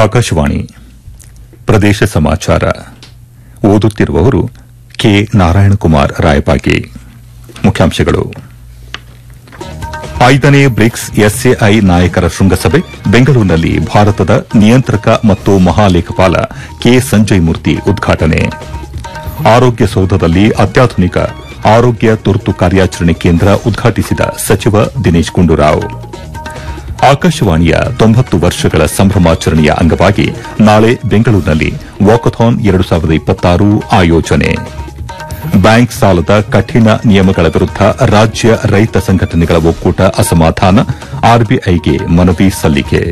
ಆಕಾಶವಾಣಿ ಪ್ರದೇಶ ಸಮಾಚಾರ ಓದುತ್ತಿರುವವರು ಕೆ ನಾರಾಯಣಕುಮಾರ್ ರಾಯಪಾಗಿ ಮುಖ್ಯಾಂಶಗಳು ಐದನೇ ಬ್ರಿಕ್ಸ್ ಎಸ್ಎಐ ನಾಯಕರ ಶೃಂಗಸಭೆ ಬೆಂಗಳೂರಿನಲ್ಲಿ ಭಾರತದ ನಿಯಂತ್ರಕ ಮತ್ತು ಮಹಾಲೇಖಪಾಲ ಕೆ ಸಂಜಯ್ ಮೂರ್ತಿ ಉದ್ಘಾಟನೆ ಆರೋಗ್ಯ ಸೌಧದಲ್ಲಿ ಅತ್ಯಾಧುನಿಕ ಆರೋಗ್ಯ ತುರ್ತು ಕಾರ್ಯಾಚರಣೆ ಕೇಂದ್ರ ಉದ್ಘಾಟಿಸಿದ ಸಚಿವ ದಿನೇಶ್ ಗುಂಡೂರಾವ್ ಆಕಾಶವಾಣಿಯ ತೊಂಬತ್ತು ವರ್ಷಗಳ ಸಂಭ್ರಮಾಚರಣೆಯ ಅಂಗವಾಗಿ ನಾಳೆ ಬೆಂಗಳೂರಿನಲ್ಲಿ ವಾಕಥಾನ್ ಎರಡು ಸಾವಿರದ ಇಪ್ಪತ್ತಾರು ಆಯೋಜನೆ ಬ್ಯಾಂಕ್ ಸಾಲದ ಕಠಿಣ ನಿಯಮಗಳ ವಿರುದ್ದ ರಾಜ್ಯ ರೈತ ಸಂಘಟನೆಗಳ ಒಕ್ಕೂಟ ಅಸಮಾಧಾನ ಆರ್ಬಿಐಗೆ ಮನವಿ ಸಲ್ಲಿಕೆ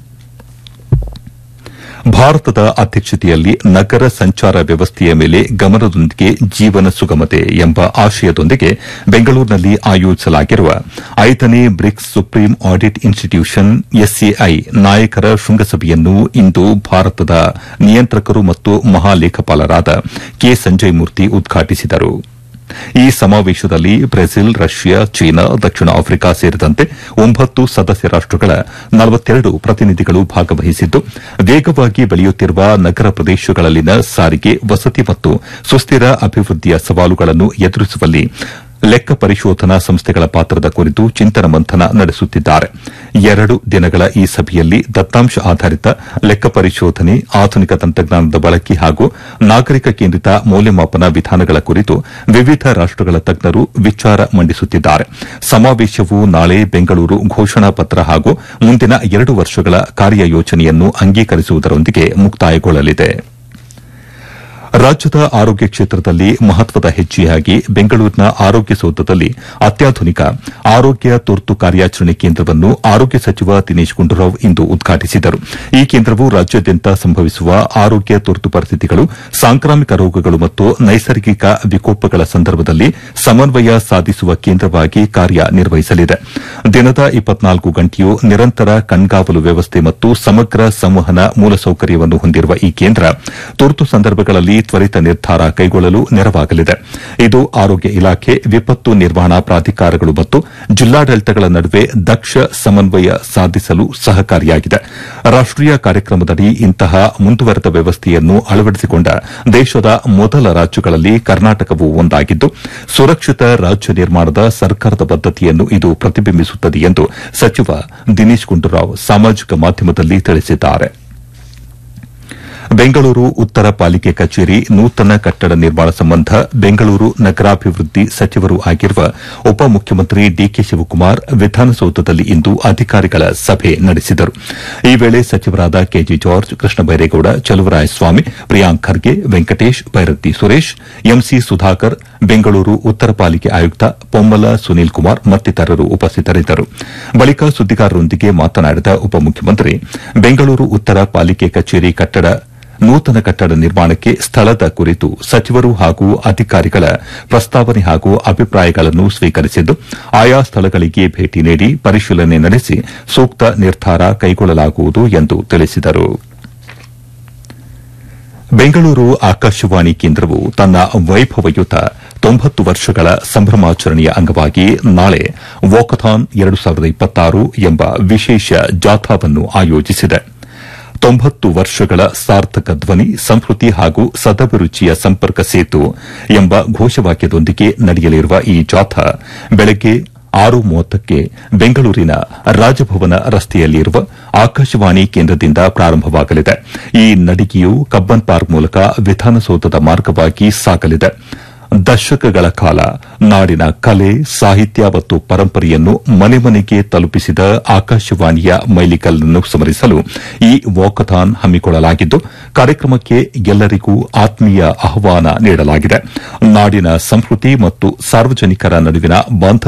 ಭಾರತದ ಅಧ್ಯಕ್ಷತೆಯಲ್ಲಿ ನಗರ ಸಂಚಾರ ವ್ಯವಸ್ಥೆಯ ಮೇಲೆ ಗಮನದೊಂದಿಗೆ ಜೀವನ ಸುಗಮತೆ ಎಂಬ ಆಶಯದೊಂದಿಗೆ ಬೆಂಗಳೂರಿನಲ್ಲಿ ಆಯೋಜಿಸಲಾಗಿರುವ ಐದನೇ BRICS supreme audit institution SCI ನಾಯಕರ ಶೃಂಗಸಭೆಯನ್ನು ಇಂದು ಭಾರತದ ನಿಯಂತ್ರಕರು ಮತ್ತು ಮಹಾಲೇಖಪಾಲರಾದ ಕೆ ಸಂಜಯ್ ಮೂರ್ತಿ ಉದ್ಘಾಟಿಸಿದರು ಈ ಸಮಾವೇಶದಲ್ಲಿ ಬ್ರೆಜಿಲ್ ರಷ್ಯಾ ಚೀನಾ ದಕ್ಷಿಣ ಆಫ್ರಿಕಾ ಸೇರಿದಂತೆ ಒಂಬತ್ತು ಸದಸ್ಯ ರಾಷ್ಟಗಳ ನಲವತ್ತೆರಡು ಪ್ರತಿನಿಧಿಗಳು ಭಾಗವಹಿಸಿದ್ದು ವೇಗವಾಗಿ ಬೆಳೆಯುತ್ತಿರುವ ನಗರ ಪ್ರದೇಶಗಳಲ್ಲಿನ ಸಾರಿಗೆ ವಸತಿ ಮತ್ತು ಸುಸ್ತಿರ ಅಭಿವೃದ್ಧಿಯ ಸವಾಲುಗಳನ್ನು ಎದುರಿಸುವಲ್ಲಿ ಲೆಕ್ಕ ಪರಿಶೋಧನಾ ಸಂಸ್ಥೆಗಳ ಪಾತ್ರದ ಕುರಿತು ಚಿಂತನ ಮಂಥನ ನಡೆಸುತ್ತಿದ್ದಾರೆ ಎರಡು ದಿನಗಳ ಈ ಸಭೆಯಲ್ಲಿ ದತ್ತಾಂಶ ಆಧಾರಿತ ಲೆಕ್ಕ ಪರಿಶೋಧನೆ ಆಧುನಿಕ ತಂತ್ರಜ್ಞಾನದ ಬಳಕೆ ಹಾಗೂ ನಾಗರಿಕ ಕೇಂದ್ರಿತ ಮೌಲ್ಯಮಾಪನ ವಿಧಾನಗಳ ಕುರಿತು ವಿವಿಧ ರಾಷ್ಟಗಳ ತಜ್ಞರು ವಿಚಾರ ಮಂಡಿಸುತ್ತಿದ್ದಾರೆ ಸಮಾವೇಶವು ನಾಳೆ ಬೆಂಗಳೂರು ಘೋಷಣಾ ಪತ್ರ ಹಾಗೂ ಮುಂದಿನ ಎರಡು ವರ್ಷಗಳ ಕಾರ್ಯಯೋಜನೆಯನ್ನು ಅಂಗೀಕರಿಸುವುದರೊಂದಿಗೆ ಮುಕ್ತಾಯಗೊಳ್ಳಲಿದೆ ರಾಜ್ಯದ ಆರೋಗ್ಯ ಕ್ಷೇತ್ರದಲ್ಲಿ ಮಹತ್ವದ ಹೆಜ್ಜೆಯಾಗಿ ಬೆಂಗಳೂರಿನ ಆರೋಗ್ಯ ಸೌಧದಲ್ಲಿ ಅತ್ಯಾಧುನಿಕ ಆರೋಗ್ಯ ತುರ್ತು ಕಾರ್ಯಾಚರಣೆ ಕೇಂದ್ರವನ್ನು ಆರೋಗ್ಯ ಸಚಿವ ದಿನೇಶ್ ಗುಂಡೂರಾವ್ ಇಂದು ಉದ್ಘಾಟಿಸಿದರು ಈ ಕೇಂದ್ರವು ರಾಜ್ಯಾದ್ಯಂತ ಸಂಭವಿಸುವ ಆರೋಗ್ಯ ತುರ್ತು ಪರಿಸ್ಥಿತಿಗಳು ಸಾಂಕ್ರಾಮಿಕ ರೋಗಗಳು ಮತ್ತು ನೈಸರ್ಗಿಕ ವಿಕೋಪಗಳ ಸಂದರ್ಭದಲ್ಲಿ ಸಮನ್ವಯ ಸಾಧಿಸುವ ಕೇಂದ್ರವಾಗಿ ಕಾರ್ಯನಿರ್ವಹಿಸಲಿದೆ ದಿನದ ಇಪ್ಪತ್ನಾಲ್ಕು ಗಂಟೆಯೂ ನಿರಂತರ ಕಣ್ಗಾವಲು ವ್ಯವಸ್ಥೆ ಮತ್ತು ಸಮಗ್ರ ಸಂವಹನ ಮೂಲಸೌಕರ್ಯವನ್ನು ಹೊಂದಿರುವ ಈ ಕೇಂದ್ರ ತುರ್ತು ಸಂದರ್ಭಗಳಲ್ಲಿ ತ್ವರಿತ ನಿರ್ಧಾರ ಕೈಗೊಳ್ಳಲು ನೆರವಾಗಲಿದೆ ಇದು ಆರೋಗ್ಯ ಇಲಾಖೆ ವಿಪತ್ತು ನಿರ್ವಹಣಾ ಪ್ರಾಧಿಕಾರಗಳು ಮತ್ತು ಜಿಲ್ಲಾಡಳಿತಗಳ ನಡುವೆ ದಕ್ಷ ಸಮನ್ವಯ ಸಾಧಿಸಲು ಸಹಕಾರಿಯಾಗಿದೆ ರಾಷ್ಟೀಯ ಕಾರ್ಯಕ್ರಮದಡಿ ಇಂತಹ ಮುಂದುವರೆದ ವ್ಯವಸ್ಥೆಯನ್ನು ಅಳವಡಿಸಿಕೊಂಡ ದೇಶದ ಮೊದಲ ರಾಜ್ಯಗಳಲ್ಲಿ ಕರ್ನಾಟಕವೂ ಒಂದಾಗಿದ್ದು ಸುರಕ್ಷಿತ ರಾಜ್ಯ ನಿರ್ಮಾಣದ ಸರ್ಕಾರದ ಬದ್ದತೆಯನ್ನು ಇದು ಪ್ರತಿಬಿಂಬಿಸುತ್ತದೆ ಎಂದು ಸಚಿವ ದಿನೇಶ್ ಗುಂಡೂರಾವ್ ಸಾಮಾಜಿಕ ಮಾಧ್ಯಮದಲ್ಲಿ ತಿಳಿಸಿದ್ದಾರೆ ಬೆಂಗಳೂರು ಉತ್ತರ ಪಾಲಿಕೆ ಕಚೇರಿ ನೂತನ ಕಟ್ಟಡ ನಿರ್ಮಾಣ ಸಂಬಂಧ ಬೆಂಗಳೂರು ನಗರಾಭಿವೃದ್ಧಿ ಸಚಿವರೂ ಆಗಿರುವ ಉಪಮುಖ್ಯಮಂತ್ರಿ ಡಿಕೆ ಶಿವಕುಮಾರ್ ವಿಧಾನಸೌಧದಲ್ಲಿ ಇಂದು ಅಧಿಕಾರಿಗಳ ಸಭೆ ನಡೆಸಿದರು ಈ ವೇಳೆ ಸಚಿವರಾದ ಕೆಜೆ ಜಾರ್ಜ್ ಕೃಷ್ಣ ಬೈರೇಗೌಡ ಚಲುವರಾಯಸ್ವಾಮಿ ಪ್ರಿಯಾಂಕ್ ಖರ್ಗೆ ವೆಂಕಟೇಶ್ ಭೈರತಿ ಸುರೇಶ್ ಎಂಸಿ ಸುಧಾಕರ್ ಬೆಂಗಳೂರು ಉತ್ತರ ಪಾಲಿಕೆ ಆಯುಕ್ತ ಪೊಮ್ಮಲ ಸುನೀಲ್ ಕುಮಾರ್ ಮತ್ತಿತರರು ಉಪಸ್ಥಿತರಿದ್ದರು ಬಳಿಕ ಸುದ್ದಿಗಾರರೊಂದಿಗೆ ಮಾತನಾಡಿದ ಉಪಮುಖ್ಯಮಂತ್ರಿ ಬೆಂಗಳೂರು ಉತ್ತರ ಪಾಲಿಕೆ ಕಚೇರಿ ಕಟ್ಟಡ ನೂತನ ಕಟ್ಟಡ ನಿರ್ಮಾಣಕ್ಕೆ ಸ್ಥಳದ ಕುರಿತು ಸಚಿವರು ಹಾಗೂ ಅಧಿಕಾರಿಗಳ ಪ್ರಸ್ತಾವನೆ ಹಾಗೂ ಅಭಿಪ್ರಾಯಗಳನ್ನು ಸ್ವೀಕರಿಸಿದ್ದು ಆಯಾ ಸ್ಥಳಗಳಿಗೆ ಭೇಟಿ ನೀಡಿ ಪರಿಶೀಲನೆ ನಡೆಸಿ ಸೂಕ್ತ ನಿರ್ಧಾರ ಕೈಗೊಳ್ಳಲಾಗುವುದು ಎಂದು ತಿಳಿಸಿದರು ಬೆಂಗಳೂರು ಆಕಾಶವಾಣಿ ಕೇಂದ್ರವು ತನ್ನ ವೈಭವಯುತ ತೊಂಬತ್ತು ವರ್ಷಗಳ ಸಂಭ್ರಮಾಚರಣೆಯ ಅಂಗವಾಗಿ ನಾಳೆ ವಾಕಥಾನ್ ಎರಡು ಸಾವಿರದ ಇಪ್ಪತ್ತಾರು ಎಂಬ ವಿಶೇಷ ಜಾಥಾವನ್ನು ಆಯೋಜಿಸಿದೆ ತೊಂಬತ್ತು ವರ್ಷಗಳ ಸಾರ್ಥಕ ಧ್ವನಿ ಸಂಸ್ಕೃತಿ ಹಾಗೂ ಸದಭಿರುಚಿಯ ಸಂಪರ್ಕ ಸೇತು ಎಂಬ ಘೋಷವಾಕ್ಯದೊಂದಿಗೆ ನಡೆಯಲಿರುವ ಈ ಜಾಥಾ ಬೆಳಗ್ಗೆ ಆರು ಮೂವತ್ತಕ್ಕೆ ಬೆಂಗಳೂರಿನ ರಾಜಭವನ ರಸ್ತೆಯಲ್ಲಿರುವ ಆಕಾಶವಾಣಿ ಕೇಂದ್ರದಿಂದ ಪ್ರಾರಂಭವಾಗಲಿದೆ ಈ ನಡಿಗೆಯು ಕಬ್ಬನ್ ಪಾರ್ಕ್ ಮೂಲಕ ವಿಧಾನಸೌಧದ ಮಾರ್ಗವಾಗಿ ಸಾಗಲಿದೆ ದಶಕಗಳ ಕಾಲ ನಾಡಿನ ಕಲೆ ಸಾಹಿತ್ಯ ಮತ್ತು ಪರಂಪರೆಯನ್ನು ಮನೆ ಮನೆಗೆ ತಲುಪಿಸಿದ ಆಕಾಶವಾಣಿಯ ಮೈಲಿಗಲ್ಲನ್ನು ಸ್ಮರಿಸಲು ಈ ವಾಕಥಾನ್ ಹಮ್ಮಿಕೊಳ್ಳಲಾಗಿದ್ದು ಕಾರ್ಯಕ್ರಮಕ್ಕೆ ಎಲ್ಲರಿಗೂ ಆತ್ಮೀಯ ಆಹ್ವಾನ ನೀಡಲಾಗಿದೆ ನಾಡಿನ ಸಂಸ್ಕೃತಿ ಮತ್ತು ಸಾರ್ವಜನಿಕರ ನಡುವಿನ ಬಾಂಧವ್ಯ